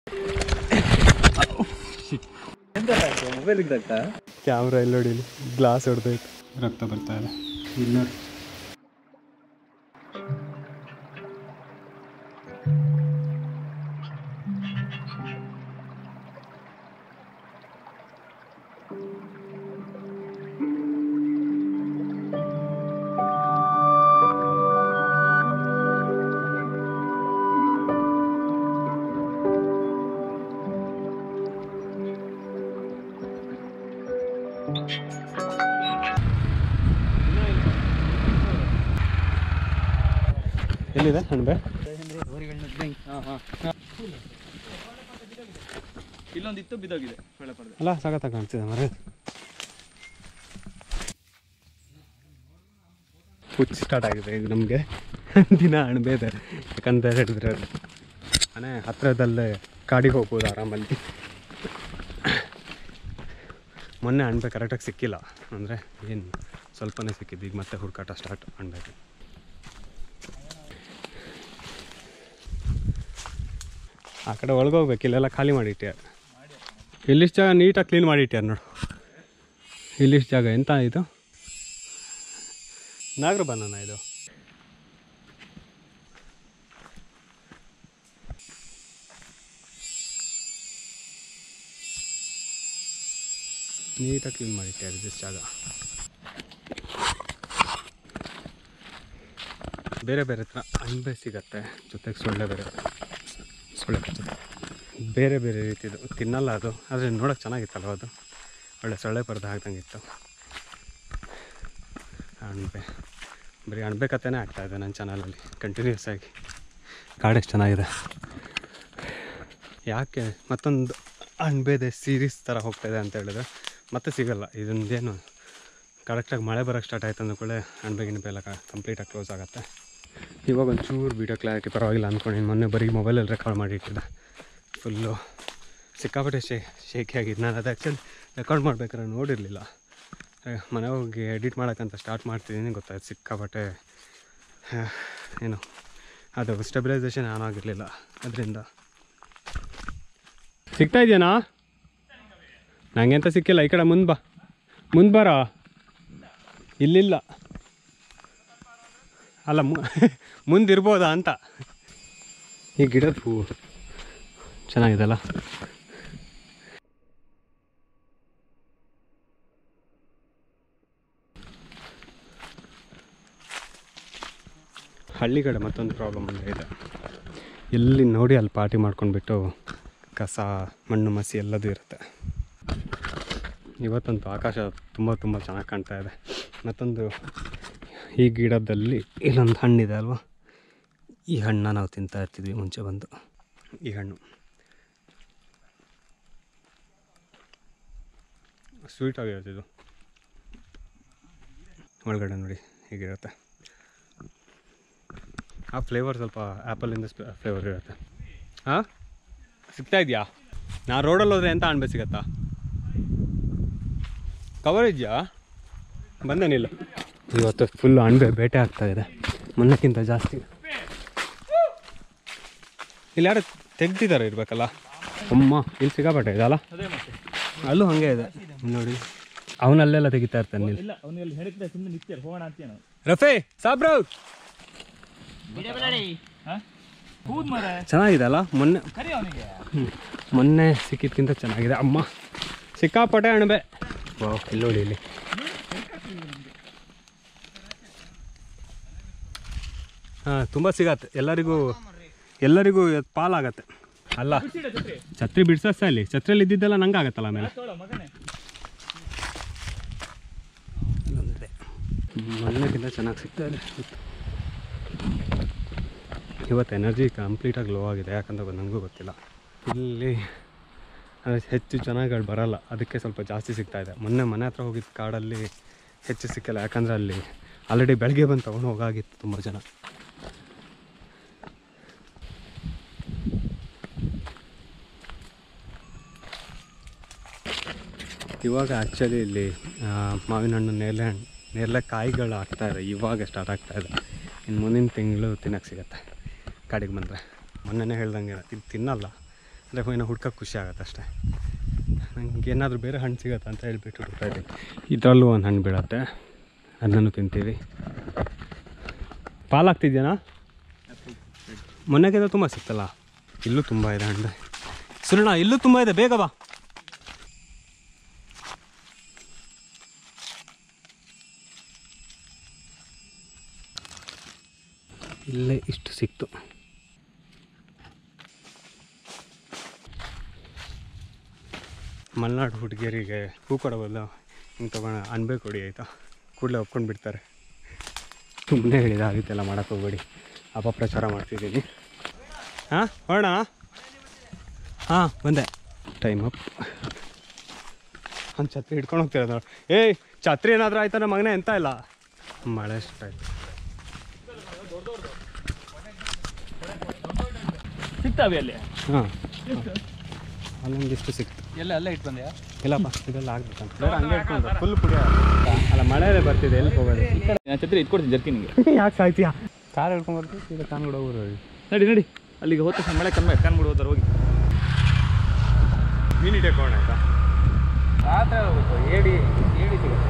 Mobile ರಕ್ತ camera ಎಲ್ಲ ಹೊಡಿಲಿ ಗ್ಲಾಸ್ ಹೊಡೆದೈತೆ ರಕ್ತ ಬರ್ತಾ ಇದೆ ಇಲ್ಲ ಎಲ್ಲಿದೆ ಅಣಬೆ ಇಲ್ಲೊಂದಿತ್ತು ಬಿದ್ದೋಗಿದೆ ಒಳ್ಳೆ ಪಡೆದೆ ಅಲ್ಲ ಸಖತ್ತ ಕಾಣ್ತಿದೆ ಮರ ಹುಚ್ಚು ಸ್ಟಾರ್ಟ್ ಆಗಿದೆ ಈಗ ನಮಗೆ ದಿನ ಅಣಬೆ ಇದೆ ಯಾಕಂತ ಹೇಳಿದ್ರೆ ಅದು ಮನೆ ಹತ್ತಿರದಲ್ಲೇ ಕಾಡಿಗೆ ಹೋಗ್ಬೋದು ಆರಾಮಲ್ಲಿ ಮೊನ್ನೆ ಅಣಬೆ ಕರೆಕ್ಟಾಗಿ ಸಿಕ್ಕಿಲ್ಲ ಅಂದರೆ ಏನು ಸ್ವಲ್ಪನೇ ಸಿಕ್ಕಿದ್ದು ಈಗ ಮತ್ತೆ ಹುಡುಕಾಟ ಸ್ಟಾರ್ಟ್ ಅಣಬೆಗೆ ಆ ಕಡೆ ಒಳಗೋಗ್ಬೇಕು ಇಲ್ಲೆಲ್ಲ ಖಾಲಿ ಮಾಡಿಟ್ಟ್ಯಾರ ಇಲ್ಲಿಷ್ಟು ಜಾಗ ನೀಟಾಗಿ ಕ್ಲೀನ್ ಮಾಡಿಟ್ಟ್ಯಾರ ನೋಡು ಇಲ್ಲಿಷ್ಟು ಜಾಗ ಎಂತ ಇದು ನಾಗರ ಬನಾನ ಇದು ನೀಟಾಗಿ ಕ್ಲೀನ್ ಮಾಡಿಟ್ಟ್ಯಾರ ಇದಿಷ್ಟು ಜಾಗ ಬೇರೆ ಬೇರೆ ಥರ ಅಣಬೆ ಸಿಗತ್ತೆ ಜೊತೆಗೆ ಸೊಳ್ಳೆ ಬೇರೆ ಸೊಳ್ಳೆ ಕಚ್ಚುತ್ತೆ ಬೇರೆ ಬೇರೆ ರೀತಿದು ತಿನ್ನಲ್ಲ ಅದು ಆದರೆ ನೋಡೋಕೆ ಚೆನ್ನಾಗಿತ್ತಲ್ವ ಅದು ಒಳ್ಳೆ ಸೊಳ್ಳೆ ಪರ್ದೆ ಹಾಕ್ದಂಗಿತ್ತು ಅಣಬೆ ಬರೀ ಅಣಬೆ ಕಥೆನೇ ಆಗ್ತಾಯಿದೆ ನನ್ನ ಚಾನಲಲ್ಲಿ ಕಂಟಿನ್ಯೂಸ್ ಆಗಿ ಕಾಡೆಷ್ಟು ಚೆನ್ನಾಗಿದೆ ಯಾಕೆ ಮತ್ತೊಂದು ಅಣಬೆದೆ ಸೀರೀಸ್ ಥರ ಹೋಗ್ತಾಯಿದೆ ಅಂತ ಹೇಳಿದ್ರೆ ಮತ್ತೆ ಸಿಗಲ್ಲ ಇದೊಂದೇನು ಕರೆಕ್ಟಾಗಿ ಮಳೆ ಬರೋಕ್ಕೆ ಸ್ಟಾರ್ಟ್ ಆಯ್ತು ಅಂದ ಕೂಡ ಅಣಬೆ ಗಿಣಬೆ ಎಲ್ಲ ಕಂಪ್ಲೀಟಾಗಿ ಕ್ಲೋಸ್ ಆಗುತ್ತೆ ಇವಾಗ ಒಂಚೂರು ವೀಡಿಯೋ ಕ್ಲಾರಿಟಿ ಪರವಾಗಿಲ್ಲ ಅಂದ್ಕೊಂಡು ಮೊನ್ನೆ ಬರೀ ಮೊಬೈಲಲ್ಲಿ ರೆಕಾರ್ಡ್ ಮಾಡಿ ಇಟ್ಟಿದ್ದೆ ಫುಲ್ಲು ಸಿಕ್ಕಾಪಟ್ಟೆ ಶೇ ಶೇಖಿ ಆಗಿದ್ದು ನಾನು ಅದು ಆ್ಯಕ್ಚುಲಿ ರೆಕಾರ್ಡ್ ಮಾಡ್ಬೇಕಾದ್ರೆ ನೋಡಿರಲಿಲ್ಲ ಮನೆ ಹೋಗಿ ಎಡಿಟ್ ಮಾಡೋಕ್ಕಂತ ಸ್ಟಾರ್ಟ್ ಮಾಡ್ತಿದ್ದೀನಿ ಗೊತ್ತಾಯ್ತು ಸಿಕ್ಕಾಪಟ್ಟೆ ಆ, ಏನು ಅದು ಸ್ಟೆಬಿಲೈಸೇಷನ್ ಆನ್ ಆಗಿರಲಿಲ್ಲ ಅದರಿಂದ ಸಿಗ್ತಾ ಇದೆಯಾ ನಂಗೆ ಅಂತ ಸಿಕ್ಕಿಲ್ಲ ಈ ಕಡೆ ಮುಂದೆ ಬಾ ಮುಂದೆ ಬಾರ ಇಲ್ಲಿಲ್ಲ ಅಲ್ಲ ಮು ಮುಂದಿರ್ಬೋದಾ ಅಂತ ಈ ಗಿಡದ ಹೂವು ಚೆನ್ನಾಗಿದೆಲ್ಲ ಹಳ್ಳಿ ಕಡೆ ಮತ್ತೊಂದು ಪ್ರಾಬ್ಲಮ್ ಅಂದರೆ ಇದೆ ಎಲ್ಲಿ ನೋಡಿ ಅಲ್ಲಿ ಪಾರ್ಟಿ ಮಾಡ್ಕೊಂಡ್ಬಿಟ್ಟು ಕಸ ಮಣ್ಣು ಮಸಿ ಎಲ್ಲದೂ ಇರುತ್ತೆ ಇವತ್ತಂತೂ ಆಕಾಶ ತುಂಬ ತುಂಬ ಚೆನ್ನಾಗಿ ಕಾಣ್ತಾ ಇದೆ ಮತ್ತೊಂದು ಈ ಗಿಡದಲ್ಲಿ ಇಲ್ಲೊಂದು ಹಣ್ಣಿದೆ ಅಲ್ವಾ ಈ ಹಣ್ಣನ್ನ ನಾವು ತಿಂತಾ ಇರ್ತಿದ್ವಿ ಮುಂಚೆ ಬಂದು ಈ ಹಣ್ಣು ಸ್ವೀಟ್ ಆಗಿರುತ್ತೆ ಇದು ಒಳಗಡೆ ನೋಡಿ ಹೀಗಿರುತ್ತೆ ಆ ಫ್ಲೇವರ್ ಸ್ವಲ್ಪ ಆ್ಯಪಲಿಂದ ಫ್ಲೇವರ್ ಇರುತ್ತೆ ಹಾಂ ಸಿಗ್ತಾ ಇದೆಯಾ ನಾ ರೋಡಲ್ಲಿ ಹೋದ್ರೆ ಎಂತ ಅಣ್ಬೆ ಸಿಗತ್ತಾ ಕವರ್ ಇದೆಯಾ ಬಂದೇನಿಲ್ಲ ಇವತ್ತು ಫುಲ್ ಅಣಬೆ ಬೇಟೆ ಆಗ್ತಾ ಇದೆ ಮೊನ್ನಕ್ಕಿಂತ ಜಾಸ್ತಿ ಇಲ್ಲಿ ಯಾರು ತೆಗ್ದಿದ್ದಾರೆ ಇರ್ಬೇಕಲ್ಲ ಅಮ್ಮ ಇಲ್ಲಿ ಸಿಕ್ಕಾಪಟ್ಟೆ ಇದಲ್ಲ ಅದೇ ಮತ್ತೆ ಅಲ್ಲೂ ಹಾಗೆ ಇದೆ ನೋಡಿ ಅವನಲ್ಲೆಲ್ಲ ತೆಗಿತಾ ಇರ್ತಾನೆ ಇಲ್ಲಿ ಇಲ್ಲ ಅವನಿಗೆ ಹೇಳಿದ್ರೆ ಸುಮ್ಮನೆ ನಿತ್ಯ ಹೋಗೋಣ ಅಂತೀಯ ನಾವು ರಫೇ ಸಾಬ್ರು ಹೂದ್ ಮರ ಚೆನ್ನಾಗಿದೆ ಅಲ್ಲ ಮೊನ್ನೆ ಕರಿ ಅವನಿಗೆ ಹ್ಮ್. ಮೊನ್ನೆ ಸಿಕ್ಕಿದ್ಕಿಂತ ಚೆನ್ನಾಗಿದೆ ಅಮ್ಮ ಸಿಕ್ಕಾಪಟ್ಟೆ ಅಣಬೆ ವಾವ್ ಇಲ್ಲಿ ನೋಡಿ ಇಲ್ಲಿ ಹಾಂ ತುಂಬ ಸಿಗತ್ತೆ ಎಲ್ಲರಿಗೂ ಎಲ್ಲರಿಗೂ ಇವತ್ತು ಪಾಲಾಗತ್ತೆ ಅಲ್ಲ ಬಿಡ್ಸಿಡ ಛತ್ರಿ ಛತ್ರಿ ಬಿಡ್ಸಷ್ಟೇ ಅಲ್ಲಿ ಛತ್ರಿಯಲ್ಲಿ ಇದ್ದಿದ್ದೆಲ್ಲ ನಂಗೆ ಆಗತ್ತಲ್ಲ ಆಮೇಲೆ ತಗೊಳ್ಳೋ ಮಗನೇ ಇಲ್ಲೊಂದಿದೆ ಮೊನ್ನೆಗಿಂತ ಚೆನ್ನಾಗಿ ಸಿಗ್ತಾ ಇದೆ ಇವತ್ತು ಎನರ್ಜಿ ಕಂಪ್ಲೀಟಾಗಿ ಲೋ ಆಗಿದೆ ಯಾಕಂತ ನನಗೂ ಗೊತ್ತಿಲ್ಲ ಇಲ್ಲಿ ಅಂದ್ರೆ ಹೆಚ್ಚು ಜನಗಳು ಬರಲ್ಲ ಅದಕ್ಕೆ ಸ್ವಲ್ಪ ಜಾಸ್ತಿ ಸಿಗ್ತಾ ಇದೆ ಮೊನ್ನೆ ಮನೆ ಹತ್ರ ಹೋಗಿದ್ದ ಕಾಡಲ್ಲಿ ಹೆಚ್ಚು ಸಿಕ್ಕಿಲ್ಲ ಯಾಕಂದರೆ ಅಲ್ಲಿ ಆಲ್ರೆಡಿ ಬೆಳಗ್ಗೆ ಬಂದು ತೊಗೊಂಡು ಹೋಗಾಗಿತ್ತು ತುಂಬ ಜನ ಇವಾಗ ಆ್ಯಕ್ಚುಲಿ ಇಲ್ಲಿ ಆ, ಮಾವಿನ ಹಣ್ಣು ನೇರಳೆ ಹಣ್ಣು ನೇರಳೆ ಕಾಯಿಗಳು ಆಗ್ತಾ ಇದೆ ಇವಾಗ ಸ್ಟಾರ್ಟ್ ಆಗ್ತಾ ಇದೆ ಇನ್ನು ಮುಂದಿನ ತಿಂಗಳು ತಿನ್ನಕ್ಕೆ ಸಿಗತ್ತೆ ಕಾಡಿಗೆ ಬಂದರೆ ಮೊನ್ನೆನೇ ಹೇಳ್ದಂಗೆ ಇದು ತಿನ್ನಲ್ಲ ಅಂದರೆ ಇನ್ನು ಹುಡ್ಕೋಕೆ ಖುಷಿ ಆಗುತ್ತೆ ಅಷ್ಟೇ ನಂಗೆ ಏನಾದರೂ ಬೇರೆ ಹಣ್ಣು ಸಿಗತ್ತೆ ಅಂತ ಹೇಳ್ಬಿಟ್ಟು ಹುಡುಕ್ತಾ ಇದ್ದೀವಿ ಇದರಲ್ಲೂ ಒಂದು ಹಣ್ಣು ಬೀಳತ್ತೆ ಅದನ್ನು ತಿಂತೀವಿ ಪಾಲಾಗ್ತಿದ್ಯಾನಾ ಮೊನ್ನೆಗೆಲ್ಲ ತುಂಬ ಸಿಕ್ತಲ್ಲ ಇಲ್ಲೂ ತುಂಬ ಇದೆ ಹಣ್ಣು ಸುರಣ ಇಲ್ಲೂ ತುಂಬ ಇದೆ ಬೇಗ ಬಾ ಇಲ್ಲೇ ಇಷ್ಟು ಸಿಕ್ತು ಮಲೆನಾಡು ಹುಡುಗಿಯರಿಗೆ ಹೂ ಕೊಡಬಲ್ಲ ಹಿಂಗೆ ತೊಗೊಂಡು ಅನ್ಬೇಕು ಕೊಡಿ ಆಯಿತಾ ಕೂಡಲೇ ಒಪ್ಕೊಂಡು ಬಿಡ್ತಾರೆ ಸುಮ್ಮನೆ ಹೇಳಿದ ಆ ರೀತಿ ಎಲ್ಲ ಮಾಡೋಕ್ಕೆ ಹೋಗ್ಬೇಡಿ ಅಪಪ್ರಚಾರ ಮಾಡ್ತಿದ್ದೀನಿ ಹಾಂ ಹೊರಣ ಹಾಂ ಬಂದೆ ಟೈಮ್ ಅಪ್ ಒಂದು ಛತ್ರಿ ಹಿಡ್ಕೊಂಡು ಹೋಗ್ತಿರೋದು ನೋಡಿ ಏಯ್ ಛತ್ರಿ ಏನಾದರೂ ಆಯ್ತಾ ನಮ್ಮ ಮಗನೇ ಎಂತ ಇಲ್ಲ ಮಳೆ ಸ್ಟಾರ್ಟ್ ಸಿಗ್ತಾವೆ ಅಲ್ಲಿ ಹಾಂ ಅಲ್ಲೊಂದಿಷ್ಟು ಸಿಕ್ತು ಎಲ್ಲ ಅಲ್ಲೇ ಇಟ್ಟು ಬಂದ್ಯಾ ಇಲ್ಲಪ್ಪ ಇದೆಲ್ಲ ಆಗ್ಬೇಕಂತ ಬೇಡ ಹಂಗೆ ಇಟ್ಕೊಂಡು ಫುಲ್ ಪುಡಿ ಅಲ್ಲ ಮಳೆನೇ ಬರ್ತಿದೆ ಎಲ್ಲಿ ಹೋಗೋದು ನಾನು ಛತ್ರಿ ಇಟ್ಕೊಡ್ತೀನಿ ಜರ್ಕಿ ನಿಂಗೆ ಯಾಕೆ ಸಾಯ್ತೀಯಾ ಕಾರ್ ಹೇಳ್ಕೊಂಡು ಬರ್ತೀವಿ ಈಗ ಕಾನ್ಗೂಡ ಹೋಗೋದು ನಡಿ ನಡಿ ಅಲ್ಲಿಗೆ ಹೋದ ತಕ್ಷಣ ಮಳೆ ಕಮ್ಮಿ ಕಾನ್ಬಿಡು ಹೋದಾರ ಹೋಗಿ ಮೀನು ಇಟ್ಕೊಂಡು ಆಯ್ತಾ ರಾತ್ರಿ ಹೋಗ್ಬೇಕು ಏಡಿ ಏಡಿ ಸಿಗುತ್ತೆ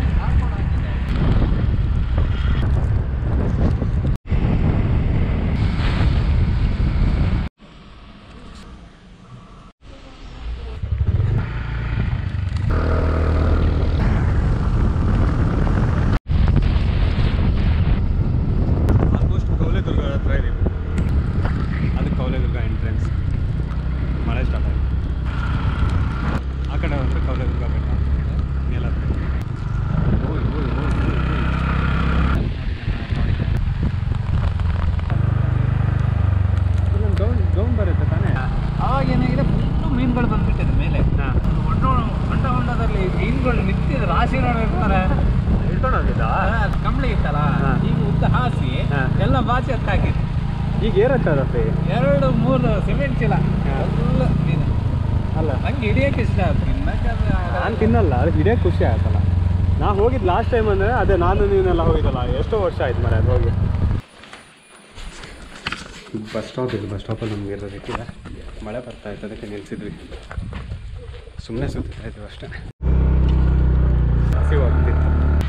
ಆಲ್ಮೋಸ್ಟ್ ಕೌಲೆದುರ್ಗ ಹತ್ರ ಇದೀವಿ ಅದು ಕೌಲೆದುರ್ಗ ಎಂಟ್ರೆನ್ಸ್ ಮಳೆ ಸ್ಟಾರ್ಟ್ ಆಯಿತು ಆ ಕಡೆ ಹೋದ್ರೆ ಕೌಲೆದುರ್ಗ ಬೆಟ್ಟ ಮೇಲತ್ತೆ ಇಲ್ಲೊಂದು ಗೌನ್ ಗೌನ್ ಬರುತ್ತೆ ತಾನೇ ಅವಾಗ ಏನಾಗಿದೆ ಫುಲ್ಲು ಮೀನುಗಳು ಬಂದ್ಬಿಟ್ಟಿದೆ ಮೇಲೆ ಹಾಂ ಹೊಂಡ ಹೊಂಡ ಹೊಂಡದಲ್ಲಿ ಮೀನುಗಳು ನಿಂತಿದೆ ರಾಶಿ ನೋಡಿರ್ತಾರೆ ಹಿಡ್ಕೊಂಡು ಹೋಗಿದ್ದಾ ಕಂಬಳಿ ಇತ್ತಲ್ಲ ಹಾ. ಈಗ ಉದ್ದ ಹಾಸಿ ಹಾ. ಎಲ್ಲ ಬಾಚಿ ಹತ್ತಾಕಿದ್ದು ಈಗ ಏರತ್ತೆ ಅದಪ್ಪಿ ಎರಡು ಮೂರು ಸಿಮೆಂಟ್ ಚೀಲ ಹಾ. ಫುಲ್ ಮೀನು ಅಲ್ಲ ನಂಗೆ ಹಿಡಿಯಕ್ಕೆ ಇಷ್ಟ ತಿನ್ನಕ್ಕಾದ್ರೆ ನಾನು ತಿನ್ನಲ್ಲ ಅದಕ್ಕೆ ಹಿಡಿಯೋಕೆ ಖುಷಿ ಆಯ್ತಲ್ಲ ನಾ ಹೋಗಿದ್ದು ಲಾಸ್ಟ್ ಟೈಮ್ ಅಂದರೆ ಅದೇ ನಾನು ನೀವೆಲ್ಲ ಹೋಗಿದ್ದಲ್ಲ ಎಷ್ಟೋ ವರ್ಷ ಆಯ್ತು ಮರ ಅದು ಹೋಗಿ ಬಸ್ ಸ್ಟಾಪ್ ಇದು ಬಸ್ ಸ್ಟಾಪಲ್ಲಿ ನಮ್ಗೆ ಇರೋದಕ್ಕಿಲ್ಲ ಮಳೆ ಬರ್ತಾ ಇತ್ತು ಅದಕ್ಕೆ ನಿಲ್ಸಿದ್ವಿ ಸುಮ್ಮನೆ ಸುತ್ತಾ ಇದ್ವಿ ಅಷ್ಟೇ ಹಸಿವು ಆಗ್ತಿತ್ತು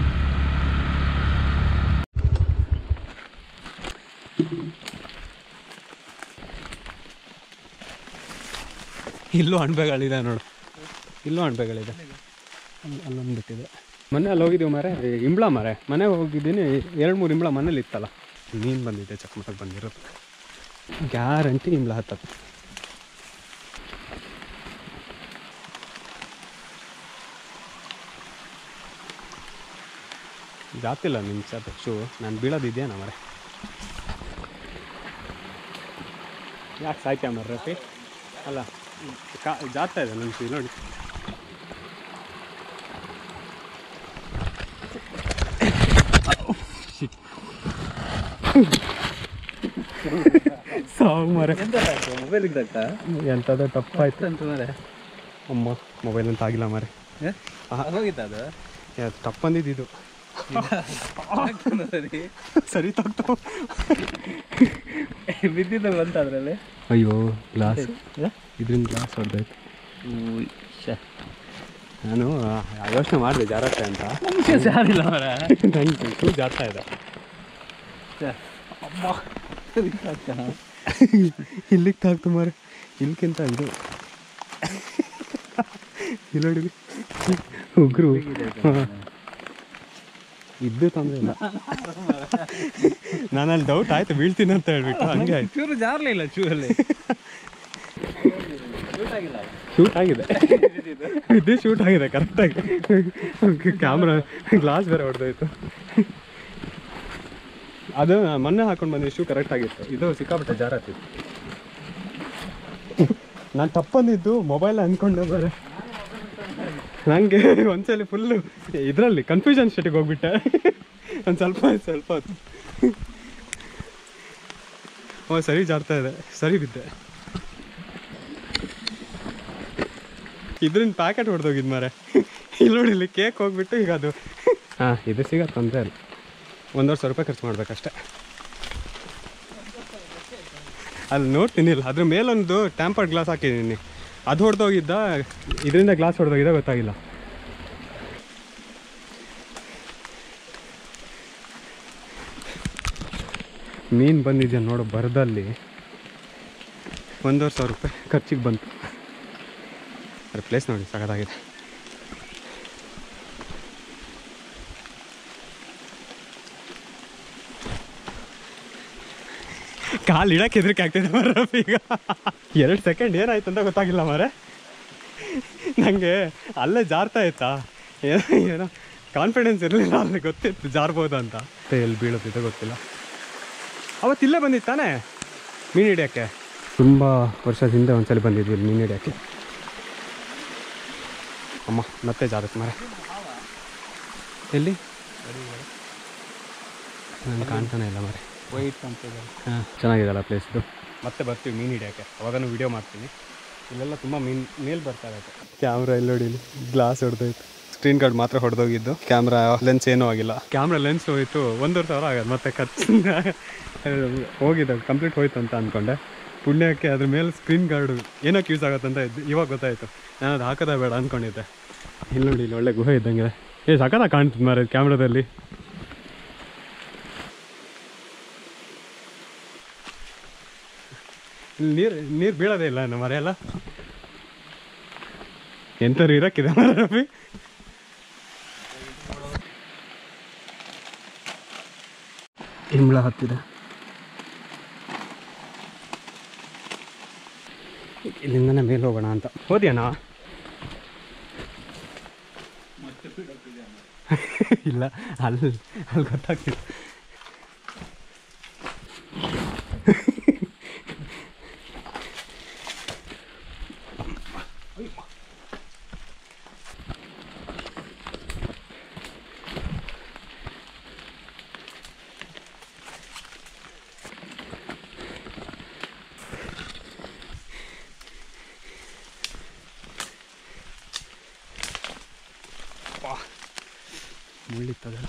ಇಲ್ಲೂ ಅಣಬೆಗಳಿದೆ ನೋಡು ಇಲ್ಲೂ ಅಣಬೆಗಳಿದೆ ಅಲ್ಲಿ ಅಲ್ಲೊಂದು ಬಿಟ್ಟಿದೆ ಮೊನ್ನೆ ಅಲ್ಲಿ ಹೋಗಿದ್ದೀವಿ ಮರೆ ಇಂಬ್ಳ ಮರೆ ಮನೆಗೆ ಹೋಗಿದ್ದೀನಿ ಎರಡು ಮೂರು ಇಂಬ್ಳ ಮನೇಲಿ ಇತ್ತಲ್ಲ ನೀನು ಬಂದಿದ್ದೆ ಚಕ್ಮಟಕ್ಕೆ ಬಂದಿರೋದು ಗ್ಯಾರಂಟಿ ಇಂಬ್ಳ ಹತ್ತತ್ತು ಜಾತಿಲ್ಲ ನಿಮ್ಮ ಸತ್ ಶೂ ನಾನು ಬೀಳೋದಿದೆಯಾ ಮರೆ ಯಾಕೆ ಸಾಯ್ತೀಯ ಮರ್ರಪ್ಪಿ ಅಲ್ಲ ಕಾ ಜಾಗ್ತಾ ಇದೆ ನನ್ನ ಶೂ ನೋಡಿ ಸಾವು ಮರೆ ಮೊಬೈಲ್ ಇದ್ದಕ್ಕ ಎಂಥದ್ದು ತಪ್ಪಾಯ್ತು ಅಂತ ಮಾರೆ ಅಮ್ಮ ಮೊಬೈಲ್ ಅಂತ ಆಗಿಲ್ಲ ಮಾರೆ ಹೋಗಿದ್ದ ಅದು ಯಾ, ತಪ್ಪಂದಿದ್ದು ಸರಿ ಸರಿ ತಗ್ತು ಬಿದ್ದಿದ್ದ ಬಂತ ಅದ್ರಲ್ಲಿ ಅಯ್ಯೋ ಗ್ಲಾಸ್ ಇದರಿಂದ ಗ್ಲಾಸ್ ಹೊಡೆದಾಯ್ತು ನಾನು ಯೋಚನೆ ಮಾಡಿದೆ ಜಾರತ್ತೆ ಅಂತ ಯಾರಿಲ್ಲ ಮರ ನಂಗೆ ಶೂ ಜಾರ್ತಾ ಇದೆ ಅಮ್ಮ ಇಲ್ಲಿಗೆ ತಾಗ್ತು ಮಾರೆ ಇಲ್ಕಿಂತ ಇದು ಇಲ್ಲಿ ನೋಡಿ ಉಗ್ರು ಹಾಂ. ಇದ್ದು ತೊಂದರೆ ಇಲ್ಲ ನಾನು ಅಲ್ಲಿ ಡೌಟ್ ಆಯ್ತು ಬೀಳ್ತೀನಿ ಅಂತ ಹೇಳ್ಬಿಟ್ಟು ಹಂಗೆ ಆಯ್ತು ಚೂರು ಜಾರ್ಲಿಲ್ಲ ಚೂರಲ್ಲಿ ಶೂಟ್ ಆಗಿದೆ ಇದೇ ಶೂಟ್ ಆಗಿದೆ ಕರೆಕ್ಟಾಗಿ ಕ್ಯಾಮ್ರಾ ಗ್ಲಾಸ್ ಬೇರೆ ಹೊಡೆದೋಯ್ತು ಅದು ನಾನ್ ಮೊನ್ನೆ ಹಾಕೊಂಡು ಬಂದ ಶೂ ಕರೆಕ್ಟ್ ಆಗಿತ್ತು ಇದು ಸಿಕ್ಕಾಪಟ್ಟೆ ಜಾರತ್ತಿತ್ತು ನಾನು ತಪ್ಪಂದಿದ್ದು ಮೊಬೈಲ್ ಅಂದ್ಕೊಂಡೆ ಬರ ನನಗೆ ಒಂದ್ಸಲಿ ಫುಲ್ಲು ಇದರಲ್ಲಿ ಕನ್ಫ್ಯೂಷನ್ ಸ್ಟೇಟಿಗೆ ಹೋಗ್ಬಿಟ್ಟೆ ಒಂದು ಸ್ವಲ್ಪ ಸ್ವಲ್ಪ ಹೊತ್ತು ಓ ಸರಿ ಜಾರ್ತಾ ಇದೆ ಸರಿ ಬಿದ್ದೆ ಇದ್ರಿಂದ ಪ್ಯಾಕೆಟ್ ಹೊಡೆದೋಗಿದ್ ಮಾರೆ ಇಲ್ಲಿ ನೋಡಿ ಇಲ್ಲಿ ಕೇಕ್ ಹೋಗ್ಬಿಟ್ಟು ಈಗ ಅದು ಹಾಂ ಇದು ಸಿಗತ್ತೆ ತೊಂದರೆ ಇಲ್ಲ ಒಂದೂವರೆ ಸಾವಿರ ರೂಪಾಯಿ ಖರ್ಚು ಮಾಡ್ಬೇಕಷ್ಟೆ ಅಲ್ಲಿ ನೋಡ್ತೀನಿ ಇಲ್ಲ ಅದ್ರ ಮೇಲೊಂದು ಟ್ಯಾಂಪರ್ಡ್ ಗ್ಲಾಸ್ ಹಾಕಿದ್ದೀನಿ ಅದು ಹೊಡೆದೋಗಿದ್ದ ಇದರಿಂದ ಗ್ಲಾಸ್ ಹೊಡೆದೋಗಿದ್ದ ಗೊತ್ತಾಗಿಲ್ಲ ಮೀನು ಬಂದಿದ್ಯಾ ನೋಡು ಬರದಲ್ಲಿ ಒಂದೂವರೆ ಸಾವಿರ ರೂಪಾಯಿ ಖರ್ಚಿಗೆ ಬಂತು ಅದ್ರ ಪ್ಲೇಸ್ ನೋಡಿ ಸಖತ್ತಾಗಿದೆ ಕಾಲು ಇಡಕ್ಕೆ ಹೆದರಿಕೆ ಆಗ್ತಿದೆ ಮರ ಈಗ ಎರಡು ಸೆಕೆಂಡ್ ಏನಾಯ್ತು ಅಂತ ಗೊತ್ತಾಗಿಲ್ಲ ಮರೆ ನನಗೆ ಅಲ್ಲೇ ಜಾರ್ತಾ ಇತ್ತಾ ಏನೋ ಏನೋ ಕಾನ್ಫಿಡೆನ್ಸ್ ಇರಲಿಲ್ಲ ಅಲ್ಲಿ ಗೊತ್ತಿತ್ತು ಜಾರ್ಬೋದು ಅಂತ ಮತ್ತೆ ಎಲ್ಲಿ ಬೀಳುತ್ತಿದೆ ಗೊತ್ತಿಲ್ಲ ಅವತ್ತು ಇಲ್ಲೇ ಬಂದಿತ್ತು ತಾನೇ ಮೀನು ಹಿಡಿಯೋಕ್ಕೆ ತುಂಬ ವರ್ಷದ ಹಿಂದೆ ಒಂದ್ಸಲ ಬಂದಿದ್ವಿ ಇಲ್ಲಿ ಮೀನು ಹಿಡಿಯೋಕ್ಕೆ ಅಮ್ಮ ಮತ್ತೆ ಜಾರತ್ತೆ ಮರ ಎಲ್ಲಿ ನನಗೆ ಕಾಣ್ತಾನೆ ಇಲ್ಲ ಮರೆ ವೈಟ್ ಅಂತ ಹಾಂ ಚೆನ್ನಾಗಿದೆಲ್ಲ ಪ್ಲೇಸ್ ಇದು ಮತ್ತೆ ಬರ್ತೀವಿ ಮೀನು ಹಿಡಿಯೋಕ್ಕೆ ಅವಾಗನೂ ವಿಡಿಯೋ ಮಾಡ್ತೀನಿ ಇಲ್ಲೆಲ್ಲ ತುಂಬ ಮೀನು ಮೇಲ್ ಬರ್ತಾ ಇರುತ್ತೆ ಕ್ಯಾಮ್ರಾ ಇಲ್ಲಿ ನೋಡಿ ಇಲ್ಲಿ ಗ್ಲಾಸ್ ಹೊಡೆದೋಯ್ತು ಸ್ಕ್ರೀನ್ ಕಾರ್ಡ್ ಮಾತ್ರ ಹೊಡೆದೋಗಿದ್ದು ಕ್ಯಾಮ್ರಾ ಲೆನ್ಸ್ ಏನೂ ಆಗಿಲ್ಲ ಕ್ಯಾಮ್ರಾ ಲೆನ್ಸ್ ಹೋಯ್ತು ಒಂದೂವರೆ ಸಾವಿರ ಆಗೋದು ಮತ್ತೆ ಖರ್ಚು ಹೋಗಿದೆ ಕಂಪ್ಲೀಟ್ ಹೋಯ್ತು ಅಂತ ಅಂದ್ಕೊಂಡೆ ಪುಣ್ಯಕ್ಕೆ ಅದ್ರ ಮೇಲೆ ಸ್ಕ್ರೀನ್ ಗಾರ್ಡು ಏನಕ್ಕೆ ಯೂಸ್ ಆಗುತ್ತೆ ಅಂತ ಇದ್ದು ಇವಾಗ ಗೊತ್ತಾಯಿತು ನಾನು ಅದು ಹಾಕೋದೇ ಬೇಡ ಅಂದ್ಕೊಂಡಿದ್ದೆ ಇಲ್ಲಿ ನೋಡಿ ಇಲ್ಲಿ ಒಳ್ಳೆ ಗುಹೆ ಇದ್ದಂಗೆ ಏ ಸಖತ್ತಾಗಿ ಕಾಣ್ತದೆ ಮಾರ ಕ್ಯಾಮ್ರಾದಲ್ಲಿ ಇಲ್ಲಿ ನೀರು ನೀರು ಬೀಳೋದೇ ಇಲ್ಲ ನಮ್ಮ ಮರೆಯಲ್ಲ ಎಂಥವ್ರು ಇರೋಕ್ಕಿದೆ ಮರ ರಫಿ ಇಂಬ್ಳ ಹತ್ತಿದೆ ಇಲ್ಲಿಂದನೇ ಮೇಲೆ ಹೋಗೋಣ ಅಂತ ಹೋದ್ಯಾಣ ಇಲ್ಲ ಅಲ್ಲಿ ಅಲ್ಲಿ ಗೊತ್ತಾಗ್ತಿಲ್ಲ ಮುಳ್ಳಿತ್ತದಲ್ಲ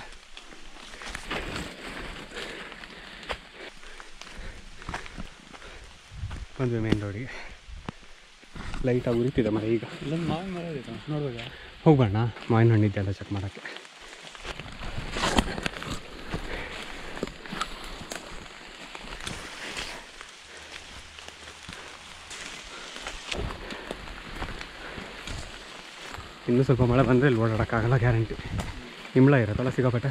ಬಂದ್ವಿ ಮೇನ್ ರೋಡಿಗೆ ಲೈಟಾಗಿ ಉರಿತಿದೆ ಮರ ಈಗ ಇಲ್ಲೊಂದು ಮಾವಿನ ಮರ ಇದೆ ನೋಡುವಾಗ ಹೋಗೋಣ ಮಾವಿನ ಹಣ್ಣಿದ್ದೆಲ್ಲ ಚೆಕ್ ಮಾಡೋಕ್ಕೆ ಇನ್ನೂ ಸ್ವಲ್ಪ ಮಳೆ ಬಂದರೆ ಇಲ್ಲಿ ಓಡಾಡೋಕ್ಕಾಗಲ್ಲ ಗ್ಯಾರಂಟಿ ಇಂಬ್ಳ ಇರುತ್ತಲ್ಲ ಸಿಕ್ಕಾಪಟ್ಟೆ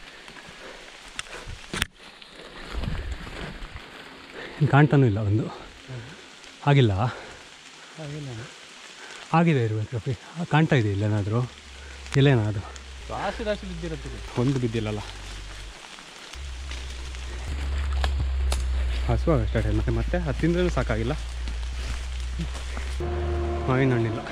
ಇನ್ನು ಕಾಣ್ತಾನೂ ಇಲ್ಲ ಒಂದು ಆಗಿಲ್ಲ ಹಾಗಿಲ್ಲ ಆಗಿದೆ ಇರ್ಬೇಕು ರಫಿ ಕಾಣ್ತಾ ಇದೆ ಇಲ್ಲೇನಾದರೂ ಇಲ್ಲೇನಾ ಅದು ರಾಶಿ ರಾಶಿ ಬಿದ್ದಿರುತ್ತೆ ಒಂದು ಬಿದ್ದಿಲ್ಲಲ್ಲ ಹಸುವಾಗ ಸ್ಟಾರ್ಟ್ ಆಯ್ತು ಮತ್ತೆ ಮತ್ತೆ ಅದು ತಿಂದ್ರೂ ಸಾಕಾಗಿಲ್ಲ ಮಾವಿನ ಹಣ್ಣಿಲ್ಲ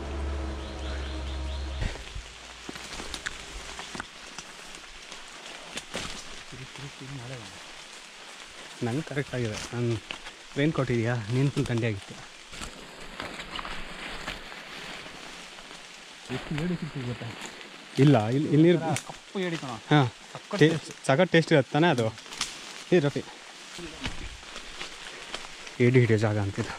ನಂಗೆ ಕರೆಕ್ಟ್ ಆಗಿದೆ ನಾನು ರೈನ್ ಕೋಟ್ ಇದೆಯಾ ನೀನು ಫುಲ್ ಥಂಡಿ ಆಗಿತ್ತು ಎಷ್ಟು ಏಡಿ ಸಿಕ್ಕಿದೆ ಗೊತ್ತಾ ಇಲ್ಲ ಇಲ್ಲಿ ಇಲ್ಲಿ ನೀರು ಕಪ್ಪು ಏಡಿ ಕಣ ಹಾಂ ಟೇ ಸಖತ್ ಟೇಸ್ಟ್ ಇರುತ್ತೆ ತಾನೇ ಅದು ಈ ರಫಿ ಏಡಿ ಹಿಡಿಯೋ ಜಾಗ ಅಂತಿದ್ದು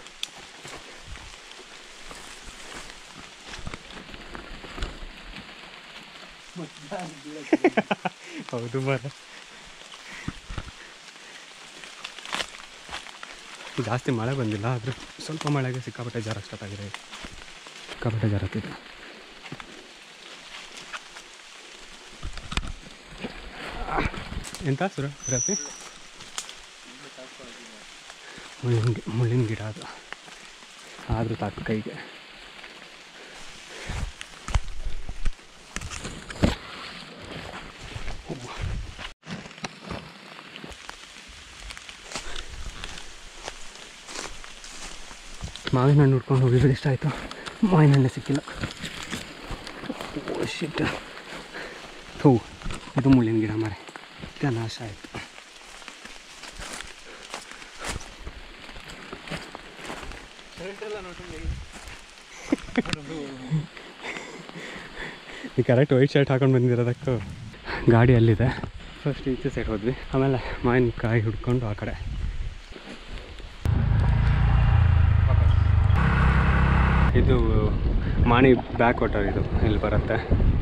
ಹೌದು ಮರ ಜಾಸ್ತಿ ಮಳೆ ಬಂದಿಲ್ಲ ಆದರೂ ಸ್ವಲ್ಪ ಮಳೆಗೆ ಸಿಕ್ಕಾಪಟ್ಟೆ ಜ್ವರ ಸ್ಟಾರ್ಟ್ ಆಗಿದೆ ಸಿಕ್ಕಾಪಟ್ಟೆ ಜ್ವರ ಹತ್ತಿದೆ ಎಂತ ಸುರ ರಫಿ ಮುಳ್ಳಿನ ಗಿ- ಮುಳ್ಳಿನ ಗಿಡ ಅದು ಆದರೂ ತಾಕು ಕೈಗೆ ಮಾವಿನ ಹಣ್ಣು ಹುಡ್ಕೊಂಡು ಹೋಗಿದ್ರೆ ಇಷ್ಟ ಆಯಿತು ಮಾವಿನ ಹಣ್ಣೆ ಸಿಕ್ಕಿಲ್ಲ ಶಿಟ್ ಥೂ ಇದು ಮುಳ್ಳಿನ ಗಿಡ ಮಾರೆ ಈಗ ನಾಶ ಆಯಿತು ಈ ಕರೆಕ್ಟ್ ವೈಟ್ ಶರ್ಟ್ ಹಾಕೊಂಡು ಬಂದಿರೋದಕ್ಕೂ ಗಾಡಿ ಅಲ್ಲಿದೆ ಫಸ್ಟ್ ಈಚೆ ಸೈಡ್ ಹೋದ್ವಿ ಆಮೇಲೆ ಮಾವಿನಕಾಯಿ ಹುಡ್ಕೊಂಡು ಆ ಕಡೆ ಇದು ಮಾಣಿ ಬ್ಯಾಕ್ ವಾಟರ್ ಇದು ಇಲ್ಲಿ ಬರುತ್ತೆ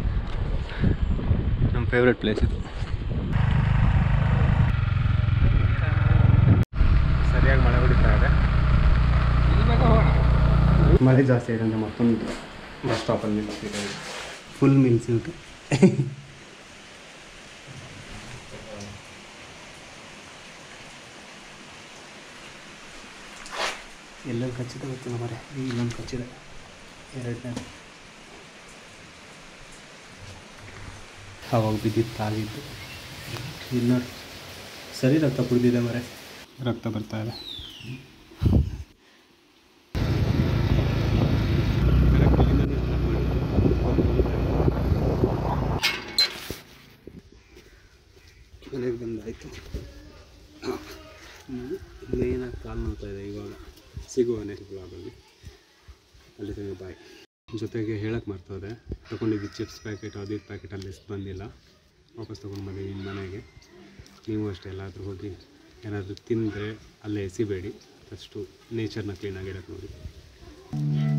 ನಮ್ಮ ಫೇವ್ರೆಟ್ ಪ್ಲೇಸ್ ಇದು ಸರಿಯಾಗಿ ಮಳೆ ಹೊಡಿತಾ ಇದೆ ಇಲ್ಲಿ ಬೇಕಾ ಹೋಗೋಣ ಮಳೆ ಜಾಸ್ತಿ ಇದೆ ಅಂತ ಮತ್ತೊಂದು ಬಸ್ ಸ್ಟಾಪಲ್ಲಿ ನಿಲ್ಸಿದೆ ಫುಲ್ ನಿಲ್ಸಿರುತ್ತೆ ಎಲ್ಲೆಲ್ಲಿ ಕಚ್ಚಿದೆ ಗೊತ್ತಿಲ್ಲ ಮರೆ ಇಲ್ಲೊಂದು ಕಚ್ಚಿದೆ ಎರಡನೇ ಅವಾಗ ಬಿದ್ದಿತ್ತು ಆಗಿದ್ದು ಇಲ್ಲ ಸರಿ ರಕ್ತ ಕುಡಿದಿದೆ ಮರೆ ರಕ್ತ ಬರ್ತಾ ಇದೆ ಮನೆಗೆ ಬಂದಾಯಿತು ಮೇನಾಗಿ ಕಾಲ್ ಮಾಡ್ತಾ ಇದೆ ಇವಾಗ ಸಿಗುವ ನೆಕ್ಸ್ಟ್ ಬ್ಲಾಗಲ್ಲಿ ಅಲ್ಲಿ ತನಕ ಬಾಯ್ ಜೊತೆಗೆ ಹೇಳಕ್ಕೆ ಮರ್ತೋದೆ ತೊಗೊಂಡಿದ್ದು ಚಿಪ್ಸ್ ಪ್ಯಾಕೆಟ್ ಅದು ಇದು ಪ್ಯಾಕೆಟ್ ಅಲ್ಲಿ ಎಷ್ಟು ಬಂದಿಲ್ಲ ವಾಪಸ್ ತೊಗೊಂಡು ಬಂದಿ ನಿಮ್ಮ ಮನೆಗೆ ನೀವು ಅಷ್ಟೇ ಎಲ್ಲಾದರೂ ಹೋಗಿ ಏನಾದರೂ ತಿಂದರೆ ಅಲ್ಲೇ ಎಸಿಬೇಡಿ ಫಸ್ಟು ನೇಚರ್ನ ಕ್ಲೀನಾಗಿಡಕ್ಕೆ ನೋಡಿ